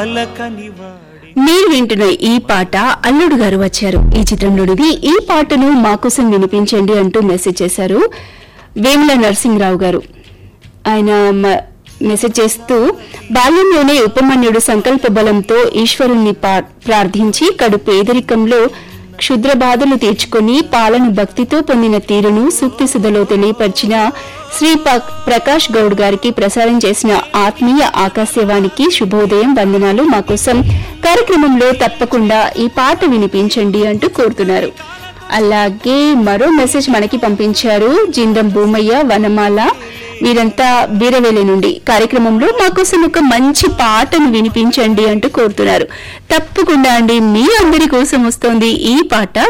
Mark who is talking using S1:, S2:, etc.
S1: మీరు వింటున్న ఈ పాట అల్లుడు గారు వచ్చారు ఈ చిత్రంలోనిది ఈ పాటను మా కోసం వినిపించండి అంటూ మెసేజ్ చేశారు వేముల నరసింహరావు గారు ఆయన మ- మెసేజ్ చేస్తూ బాల్యంలోనే ఉపమన్యుడు సంకల్ప బలంతో ఈశ్వరుణ్ణి పా- ప్రార్థించి కడు పేదరికంలో క్షుద్ర బాధలు తీర్చుకొని పాలన భక్తితో పొందిన తీరును సూక్తి సుధలో తెలియపరిచిన శ్రీ ప- ప్రకాష్ గౌడ్ గారికి ప్రసారం చేసిన ఆత్మీయ ఆకాశవాణికి శుభోదయం వందనాలు మా కోసం కార్యక్రమంలో తప్పకుండా ఈ పాట వినిపించండి అంటూ కోరుతున్నారు అలాగే మరో మెసేజ్ మనకి పంపించారు జిందం భూమయ్య వనమాల వీరంతా బీరవేలి నుండి కార్యక్రమంలో మా కోసం ఒక మంచి పాటను వినిపించండి అంటూ కోరుతున్నారు తప్పకుండా అండి మీ అందరి కోసం వస్తోంది ఈ పాట